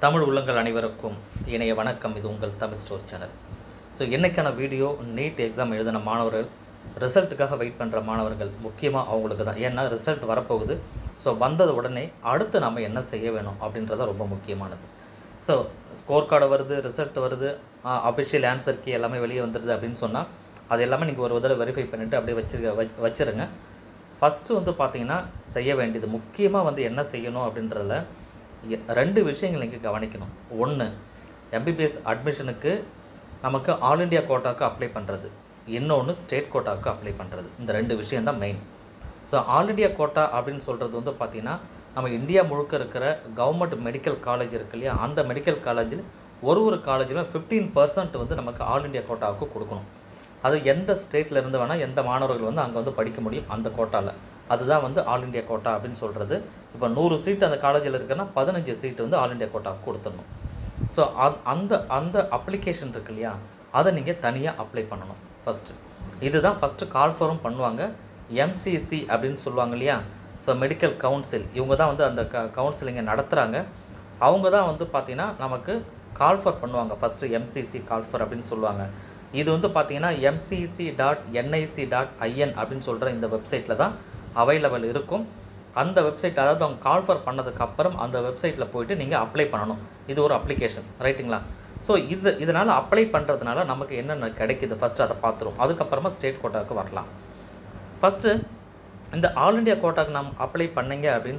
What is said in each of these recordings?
தமிழ் உள்ளங்கள் அனைவருக்கும் இணைய வணக்கம் இது உங்கள் தமிழ் ஸ்டோர் சேனல் ஸோ என்னைக்கான வீடியோ நீட் எக்ஸாம் எழுதின மாணவர்கள் ரிசல்ட்டுக்காக வெயிட் பண்ணுற மாணவர்கள் முக்கியமாக அவங்களுக்கு தான் ஏன்னா ரிசல்ட் வரப்போகுது ஸோ வந்தது உடனே அடுத்து நம்ம என்ன செய்ய வேணும் அப்படின்றத ரொம்ப முக்கியமானது ஸோ ஸ்கோர் கார்டு வருது ரிசல்ட் வருது அஃபிஷியல் ஆன்சர் கீ எல்லாமே வெளியே வந்துடுது அப்படின்னு சொன்னால் அது எல்லாமே நீங்கள் ஒரு தடவை வெரிஃபை பண்ணிவிட்டு அப்படியே வச்சிருக்க வச் வச்சிருங்க ஃபஸ்ட்டு வந்து பார்த்தீங்கன்னா செய்ய வேண்டியது முக்கியமாக வந்து என்ன செய்யணும் அப்படின்றதுல எ- ரெண்டு விஷயங்கள் நீங்கள் கவனிக்கணும் ஒன்று எம்பிபிஎஸ் அட்மிஷனுக்கு நமக்கு ஆல் இண்டியா கோட்டாக்கு அப்ளை பண்ணுறது இன்னொன்று ஸ்டேட் கோட்டாக்கு அப்ளை பண்ணுறது இந்த ரெண்டு விஷயம்தான் main so all India quota அப்படின்னு சொல்கிறது வந்து பார்த்திங்கன்னா நம்ம இந்தியா முழுக்க இருக்கிற கவர்மெண்ட் மெடிக்கல் காலேஜ் இருக்கு இல்லையா அந்த மெடிக்கல் காலேஜில் ஒரு ஒரு காலேஜிலும் ஃபிஃப்டீன் பர்சன்ட் வந்து நமக்கு ஆல் இண்டியா கோட்டாவுக்கு கொடுக்கணும் அது எந்த ஸ்டேட்டில் இருந்து வேணால் எந்த மாணவர்கள் வந்து அங்கே வந்து படிக்க முடியும் அந்த கோட்டாவில் அதுதான் வந்து ஆல் இண்டியா கோட்டா அப்படின்னு சொல்கிறது இப்போ நூறு சீட் அந்த காலேஜில் இருக்குன்னா பதினஞ்சு சீட் வந்து ஆல் இண்டியா கோட்டாவுக்கு கொடுத்துடணும் ஸோ அந்த அந்த அப்ளிகேஷன் இருக்கு இல்லையா அதை நீங்கள் தனியாக அப்ளை பண்ணணும் ஃபஸ்ட்டு இதுதான் ஃபஸ்ட்டு கால் ஃபார்ம் பண்ணுவாங்க எம்சிசி அப்படின்னு சொல்லுவாங்க இல்லையா ஸோ மெடிக்கல் கவுன்சில் இவங்க தான் வந்து அந்த க கவுன்சிலிங்கை நடத்துகிறாங்க அவங்க தான் வந்து பார்த்திங்கன்னா நமக்கு கால்ஃபர் பண்ணுவாங்க ஃபஸ்ட்டு எம்சிசி கால்ஃபர் அப்படின்னு சொல்லுவாங்க இது வந்து பார்த்தீங்கன்னா MCC dot NIC dot IN அப்படின்னு சொல்கிற இந்த வெப்சைட்டில் தான் அவைலபிள் இருக்கும் அந்த வெப்சைட் அதாவது அவங்க கால்ஃபர் பண்ணதுக்கு அப்புறம் அந்த வெப்சைட்டில் போயிட்டு நீங்கள் அப்ளை பண்ணணும் இது ஒரு அப்ளிகேஷன் ரைட்டுங்களா ஸோ இது இதனால் அப்ளை பண்ணுறதுனால நமக்கு என்னென்ன கிடைக்குது ஃபஸ்ட்டு அதை பார்த்துருவோம் அதுக்கப்புறமா ஸ்டேட் கோட்டாவுக்கு வரலாம் ஃபஸ்ட்டு இந்த ஆல் இண்டியா கோட்டாக்கு நாம் அப்ளை பண்ணீங்க அப்படின்னு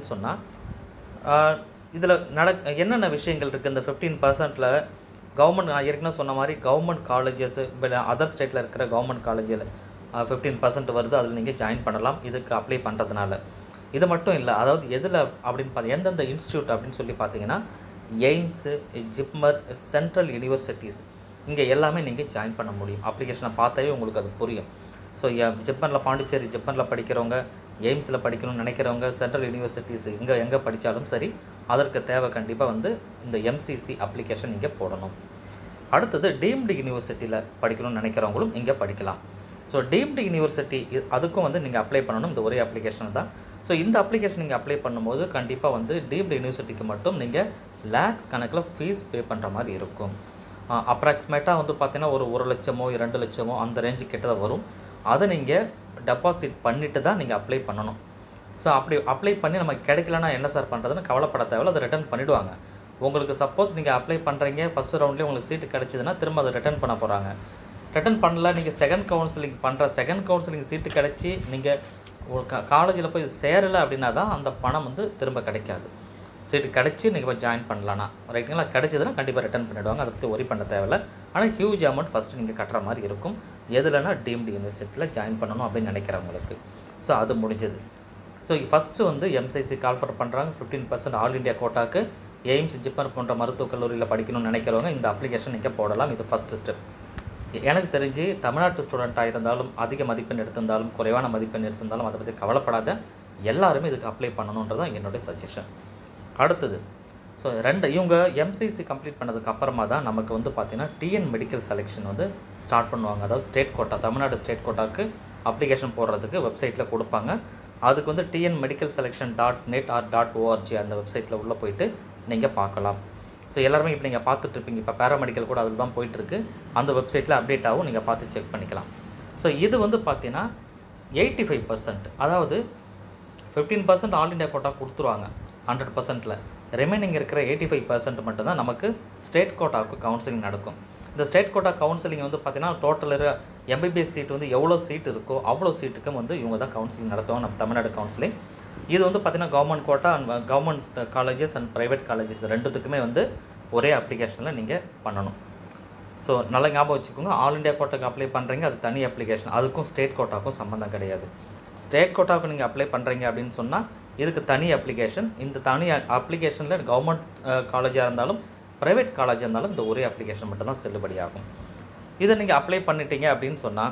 சொன்னால் இதில் நடக் என்னென்ன விஷயங்கள் இருக்குது இந்த ஃபிஃப்டீன் பர்சன்ட்டில் கவர்மெண்ட் நான் ஏற்கனவே சொன்ன மாதிரி கவர்மெண்ட் காலேஜஸ் இப்போ அதர் ஸ்டேட்டில் இருக்கிற கவர்மெண்ட் காலேஜில் ஃபிஃப்டீன் பர்சன்ட் வருது அதில் நீங்கள் ஜாயின் பண்ணலாம் இதுக்கு அப்ளை பண்ணுறதுனால இது மட்டும் இல்லை அதாவது எதில் அப்படின்னு பார்த்து எந்தெந்த இன்ஸ்டியூட் அப்படின்னு சொல்லி பார்த்தீங்கன்னா எய்ம்ஸு ஜிப்மர் சென்ட்ரல் யூனிவர்சிட்டிஸ் இங்கே எல்லாமே நீங்கள் ஜாயின் பண்ண முடியும் அப்ளிகேஷனை பார்த்தாவே உங்களுக்கு அது புரியும் ஸோ ஜப்பானில் பாண்டிச்சேரி ஜப்பானில் படிக்கிறவங்க எய்ம்ஸில் படிக்கணும்னு நினைக்கிறவங்க சென்ட்ரல் யூனிவர்சிட்டிஸ் எங்கே எங்கே படித்தாலும் சரி அதற்கு தேவை கண்டிப்பாக வந்து இந்த எம்சிசி அப்ளிகேஷன் இங்கே போடணும் அடுத்தது டீம்டு யூனிவர்சிட்டியில் படிக்கணும்னு நினைக்கிறவங்களும் இங்கே படிக்கலாம் ஸோ டீம்டு யூனிவர்சிட்டி அதுக்கும் வந்து நீங்கள் அப்ளை பண்ணணும் இந்த ஒரே அப்ளிகேஷன் தான் ஸோ இந்த அப்ளிகேஷன் நீங்கள் அப்ளை பண்ணும்போது கண்டிப்பாக வந்து டீம்டு யூனிவர்சிட்டிக்கு மட்டும் நீங்கள் லேக்ஸ் கணக்கில் ஃபீஸ் பே பண்ணுற மாதிரி இருக்கும் அப்ராக்சிமேட்டாக வந்து பார்த்தீங்கன்னா ஒரு ஒரு லட்சமோ இரண்டு லட்சமோ அந்த ரேஞ்சு கிட்ட தான் வரும் அதை நீங்கள் டெபாசிட் பண்ணிட்டு தான் நீங்கள் அப்ளை பண்ணணும் ஸோ அப்படி அப்ளை பண்ணி நமக்கு கிடைக்கலனா என்ன சார் பண்ணுறதுன்னு கவலைப்பட தேவையில்ல அதை ரிட்டர்ன் பண்ணிவிடுவாங்க உங்களுக்கு சப்போஸ் நீங்கள் அப்ளை பண்ணுறீங்க ஃபஸ்ட்டு ரவுண்ட்லேயே உங்களுக்கு சீட்டு கிடச்சிதுன்னா திரும்ப அதை ரிட்டர்ன் பண்ண போகிறாங்க ரிட்டர்ன் பண்ணல நீங்கள் செகண்ட் கவுன்சிலிங் பண்ணுற செகண்ட் கவுன்சிலிங் சீட்டு கிடச்சி நீங்கள் ஒரு கா காலேஜில் போய் சேரலை அப்படின்னா தான் அந்த பணம் வந்து திரும்ப கிடைக்காது சீட்டு கிடச்சி நீங்கள் போய் ஜாயின் பண்ணலான்னா ரைட்டுங்களா கிடைச்சதுன்னா கண்டிப்பாக ரிட்டர்ன் பண்ணிவிடுவாங்க அதை பற்றி ஒரி பண்ண தேவையில்ல ஆனால் ஹியூஜ் அமௌண்ட் ஃபஸ்ட்டு நீங்கள் கட்டுற மாதிரி இருக்கும் எதுலனா டீம்டு யூனிவர்சிட்டியில் ஜாயின் பண்ணணும் அப்படின்னு நினைக்கிறவங்களுக்கு ஸோ அது முடிஞ்சது ஸோ ஃபஸ்ட்டு வந்து எம்சிசி கால்ஃபர் பண்ணுறாங்க ஃபிஃப்டீன் பர்சன்ட் ஆல் இண்டியா கோட்டாக்கு எய்ம்ஸ் ஜிப்பர் போன்ற மருத்துவக் கல்லூரியில் படிக்கணும்னு நினைக்கிறவங்க இந்த அப்ளிகேஷன் நீங்கள் போடலாம் இது ஃபஸ்ட்டு ஸ்டெப் எனக்கு தெரிஞ்சு தமிழ்நாட்டு ஸ்டூடெண்ட்டாக இருந்தாலும் அதிக மதிப்பெண் எடுத்திருந்தாலும் குறைவான மதிப்பெண் எடுத்திருந்தாலும் அதை பற்றி கவலைப்படாத எல்லாருமே இதுக்கு அப்ளை பண்ணணுன்றது தான் என்னுடைய சஜஷன் அடுத்தது ஸோ ரெண்டு இவங்க எம்சிசி கம்ப்ளீட் பண்ணதுக்கு அப்புறமா தான் நமக்கு வந்து பார்த்திங்கன்னா டிஎன் மெடிக்கல் செலெக்ஷன் வந்து ஸ்டார்ட் பண்ணுவாங்க அதாவது ஸ்டேட் கோட்டா தமிழ்நாடு ஸ்டேட் கோட்டாக்கு அப்ளிகேஷன் போடுறதுக்கு வெப்சைட்டில் கொடுப்பாங்க அதுக்கு வந்து TN medical selection dot net R dot ORG அந்த வெப்சைட்டில் உள்ளே போயிட்டு நீங்கள் பார்க்கலாம் ஸோ எல்லாருமே இப்போ நீங்கள் பார்த்துட்டு இருப்பீங்க இப்போ பேராமெடிக்கல் கூட அதில் தான் போயிட்டுருக்கு அந்த வெப்சைட்டில் அப்டேட் ஆகும் நீங்கள் பார்த்து செக் பண்ணிக்கலாம் ஸோ இது வந்து பார்த்தீங்கன்னா எயிட்டி ஃபைவ் பர்சன்ட் அதாவது fifteen percent all India quota கொடுத்துருவாங்க ஹண்ட்ரட் பர்சன்ட்டில் ரிமைனிங் இருக்கிற எயிட்டி ஃபைவ் பர்சன்ட் மட்டும்தான் நமக்கு ஸ்டேட் கோட்டாவுக்கு கவுன்சிலிங் நடக்கும் இந்த ஸ்டேட் கோட்டா கவுன்சிலிங் வந்து பார்த்தீங்கன்னா டோட்டல் எம்பிபிஎஸ் சீட் வந்து எவ்வளோ சீட் இருக்கோ அவ்வளோ சீட்டுக்கும் வந்து இவங்க தான் கவுன்சிலிங் நடத்துவாங்க நம்ம தமிழ்நாடு கவுன்சிலிங் இது வந்து பார்த்திங்கன்னா government quota and government colleges and private colleges ரெண்டுத்துக்குமே வந்து ஒரே அப்ளிகேஷனில் நீங்கள் பண்ணணும் ஸோ நல்ல ஞாபகம் வச்சுக்கோங்க ஆல் இண்டியா கோட்டாக்கு அப்ளை பண்ணுறீங்க அது தனி அப்ளிகேஷன் அதுக்கும் ஸ்டேட் கோட்டாக்கும் சம்மந்தம் கிடையாது ஸ்டேட் கோட்டாவுக்கு நீங்கள் அப்ளை பண்ணுறீங்க அப்படின்னு சொன்னால் இதுக்கு தனி அப்ளிகேஷன் இந்த தனி அப்ளிகேஷனில் கவர்மெண்ட் காலேஜாக இருந்தாலும் ப்ரைவேட் காலேஜாக இருந்தாலும் இந்த ஒரே அப்ளிகேஷன் மட்டும்தான் செல்லுபடியாகும் இதை நீங்கள் அப்ளை பண்ணிட்டீங்க அப்படின்னு சொன்னால்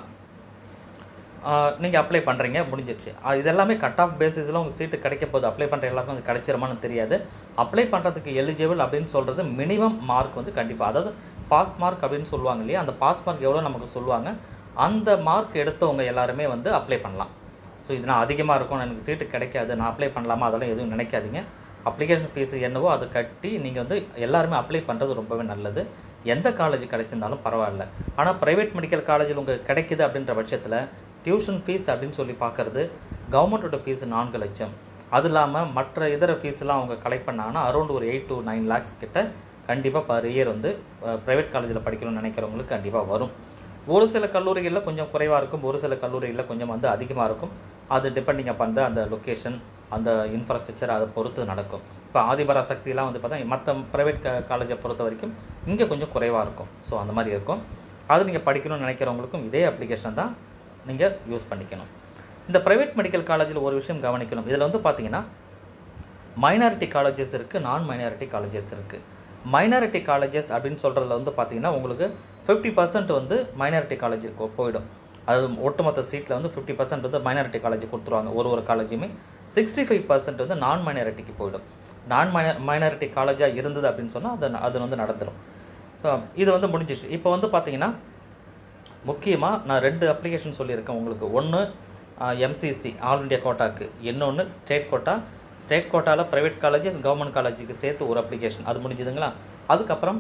நீங்கள் அப்ளை பண்ணுறீங்க முடிஞ்சிடுச்சு அஹ் இது எல்லாமே கட் ஆஃப் பேசிஸில் உங்கள் சீட்டு கிடைக்க போகுது அப்ளை பண்ணுற எல்லாருக்கும் அது கிடைச்சிருமான்னு தெரியாது அப்ளை பண்ணுறதுக்கு எலிஜிபிள் அப்படின்னு சொல்கிறது மினிமம் மார்க் வந்து கண்டிப்பாக அதாவது பாஸ் மார்க் அப்படின்னு சொல்லுவாங்க இல்லையா அந்த பாஸ் மார்க் எவ்வளோ நமக்கு சொல்லுவாங்க அந்த மார்க் எடுத்தவங்க எல்லாருமே வந்து அப்ளை பண்ணலாம் ஸோ இது நான் அதிகமாக இருக்கும் எனக்கு சீட்டு கிடைக்காது நான் அப்ளை பண்ணலாமா அதெல்லாம் எதுவும் நினைக்காதீங்க அப்ளிகேஷன் ஃபீஸ் என்னவோ அதை கட்டி நீங்கள் வந்து எல்லாருமே அப்ளை பண்ணுறது ரொம்பவே நல்லது எந்த காலேஜ் கிடைச்சிருந்தாலும் பரவாயில்ல ஆனால் ப்ரைவேட் மெடிக்கல் காலேஜில் உங்களுக்கு கிடைக்குது அப்படின்ற பட்சத்தில் டியூஷன் ஃபீஸ் அப்படின்னு சொல்லி பார்க்குறது கவர்மெண்ட்டோட ஃபீஸ் நான்கு லட்சம் அது இல்லாமல் மற்ற இதர ஃபீஸ்லாம் அவங்க கலெக்ட் பண்ணாங்கன்னா அரௌண்ட் ஒரு எயிட் to நைன் லேக்ஸ் கிட்ட கண்டிப்பாக பர் இயர் வந்து ப்ரைவேட் காலேஜில் படிக்கணும்னு நினைக்கிறவங்களுக்கு கண்டிப்பாக வரும் ஒரு சில கல்லூரிகளில் கொஞ்சம் குறைவாக இருக்கும் ஒரு சில கல்லூரிகளில் கொஞ்சம் வந்து அதிகமாக இருக்கும் அது டிபெண்டிங் அப்பான் அந்த லொக்கேஷன் அந்த இன்ஃப்ராஸ்ட்ரக்சர் அதை பொறுத்து நடக்கும் இப்போ ஆதிபராசக்திலாம் வந்து பார்த்தா மற்ற ப்ரைவேட் க காலேஜை பொறுத்த வரைக்கும் இங்கே கொஞ்சம் குறைவாக இருக்கும் ஸோ அந்த மாதிரி இருக்கும் அது நீங்கள் படிக்கணும்னு நினைக்கிறவங்களுக்கும் இதே அப்ளிகேஷன் தான் நீங்கள் யூஸ் பண்ணிக்கணும் இந்த ப்ரைவேட் மெடிக்கல் காலேஜில் ஒரு விஷயம் கவனிக்கணும் இதில் வந்து பார்த்தீங்கன்னா மைனாரிட்டி காலேஜஸ் இருக்குது நான் மைனாரிட்டி காலேஜஸ் இருக்குது மைனாரிட்டி காலேஜஸ் அப்படின்னு சொல்கிறதுல வந்து பார்த்தீங்கன்னா உங்களுக்கு ஃபிஃப்டி பர்சன்ட் வந்து மைனாரிட்டி காலேஜுக்கு போயிடும் அது ஒட்டுமொத்த சீட்டில் வந்து ஃபிஃப்டி பர்சன்ட் வந்து மைனாரிட்டி காலேஜ் கொடுத்துருவாங்க ஒரு ஒரு காலேஜுமே சிக்ஸ்டி ஃபைவ் பர்சன்ட் வந்து நான் மைனாரிட்டிக்கு போயிடும் நான் மைன மைனாரிட்டி காலேஜாக இருந்தது அப்படின்னு சொன்னால் அது அது வந்து நடந்துடும் ஸோ இது வந்து முடிஞ்சிச்சு இப்போ வந்து பார்த்தீங்கன்னா முக்கியமாக நான் ரெண்டு அப்ளிகேஷன் சொல்லியிருக்கேன் உங்களுக்கு ஒன்று எம்சிசி ஆல் இண்டியா கோட்டாக்கு இன்னொன்று ஸ்டேட் கோட்டா ஸ்டேட் கோட்டாவில் ப்ரைவேட் காலேஜஸ் கவர்மெண்ட் காலேஜுக்கு சேர்த்து ஒரு அப்ளிகேஷன் அது முடிஞ்சுதுங்களா அதுக்கப்புறம்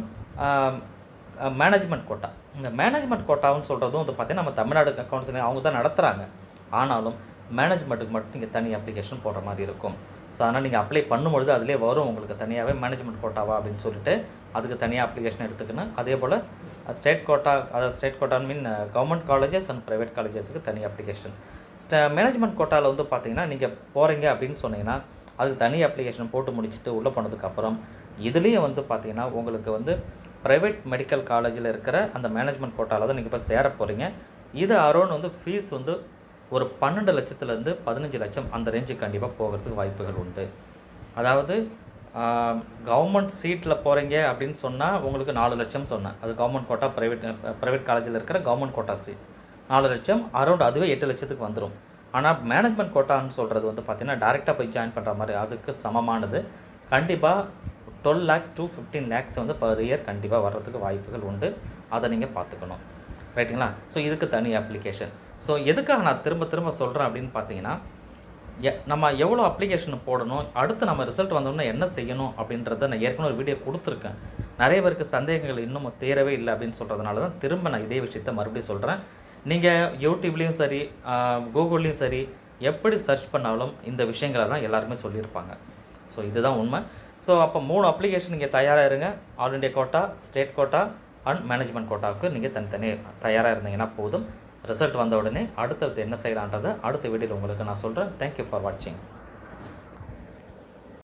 மேனேஜ்மெண்ட் கோட்டா இந்த மேனேஜ்மெண்ட் கோட்டான்னு சொல்கிறதும் வந்து பார்த்தீங்கன்னா நம்ம தமிழ்நாடு கவுன்சிலிங் அவங்க தான் நடத்துகிறாங்க ஆனாலும் மேனேஜ்மெண்ட்டுக்கு மட்டும் நீங்கள் தனி அப்ளிகேஷன் போடுற மாதிரி இருக்கும் ஸோ அதனால் நீங்கள் அப்ளை பண்ணும்பொழுது அதிலே வரும் உங்களுக்கு தனியாகவே மேனேஜ்மெண்ட் கோட்டாவா அப்படின்னு சொல்லிட்டு அதுக்கு தனியாக அப்ளிகேஷன் எடுத்துக்கணும் அதே போல் ஸ்டேட் கோட்டா அதாவது ஸ்டேட் கோட்டான்னு mean government colleges and private காலேஜஸுக்கு தனி அப்ளிகேஷன் ஸ்ட மேனேஜ்மெண்ட் கோட்டாவில் வந்து பார்த்தீங்கன்னா நீங்கள் போகிறீங்க அப்படின்னு சொன்னீங்கன்னா அதுக்கு தனி அப்ளிகேஷன் போட்டு முடிச்சுட்டு உள்ளே போனதுக்கப்புறம் இதுலேயும் வந்து பார்த்தீங்கன்னா உங்களுக்கு வந்து ப்ரைவேட் மெடிக்கல் காலேஜில் இருக்கிற அந்த மேனேஜ்மெண்ட் கோட்டாவில் தான் நீங்கள் இப்போ சேர போகிறீங்க இது அரௌண்ட் வந்து ஃபீஸ் வந்து ஒரு பன்னெண்டு லட்சத்துலேருந்து பதினஞ்சு லட்சம் அந்த ரேஞ்சுக்கு கண்டிப்பாக போகிறதுக்கு வாய்ப்புகள் உண்டு அதாவது கவர்மெண்ட் சீட்டில் போகிறீங்க அப்படின்னு சொன்னால் உங்களுக்கு நாலு லட்சம் சொன்னேன் அது கவர்மெண்ட் கோட்டா ப்ரைவேட் ப்ரைவேட் காலேஜில் இருக்கிற கவர்மெண்ட் கோட்டா சீட் நாலு லட்சம் அரௌண்ட் அதுவே எட்டு லட்சத்துக்கு வந்துடும் ஆனால் மேனேஜ்மெண்ட் கோட்டான்னு சொல்கிறது வந்து பார்த்தீங்கன்னா டேரெக்டாக போய் ஜாயின் பண்ணுற மாதிரி அதுக்கு சமமானது கண்டிப்பாக twelve lakhs to fifteen lakhs வந்து பர் இயர் கண்டிப்பாக வர்றதுக்கு வாய்ப்புகள் உண்டு அதை நீங்கள் பார்த்துக்கணும் ரைட்டுங்களா ஸோ இதுக்கு தனி அப்ளிகேஷன் ஸோ எதுக்காக நான் திரும்ப திரும்ப சொல்கிறேன் அப்படின்னு பார்த்தீங்கன்னா எ- நம்ம எவ்வளோ அப்ளிகேஷன் போடணும் அடுத்து நம்ம ரிசல்ட் வந்தோடனே என்ன செய்யணும் அப்படின்றத நான் ஏற்கனவே ஒரு வீடியோ கொடுத்துருக்கேன் நிறைய பேருக்கு சந்தேகங்கள் இன்னும் தீரவே இல்லை அப்படின்னு சொல்கிறதுனால தான் திரும்ப நான் இதே விஷயத்த மறுபடியும் சொல்கிறேன் நீங்கள் யூடியூப்லேயும் சரி கூகுள்லேயும் சரி எப்படி சர்ச் பண்ணாலும் இந்த விஷயங்களை தான் எல்லாருமே சொல்லியிருப்பாங்க ஸோ இதுதான் உண்மை ஸோ அப்போ மூணு அப்ளிகேஷன் நீங்கள் தயாராக இருங்க all India quota state quota and management கோட்டாவுக்கு நீங்கள் தனித்தனி தயாராக இருந்தீங்கன்னா போதும் ரிசல்ட் வந்த உடனே அடுத்தடுத்து என்ன செய்யலான்றதை அடுத்த வீடியோவில் உங்களுக்கு நான் சொல்கிறேன் தேங்க்யூ ஃபார் வாட்சிங்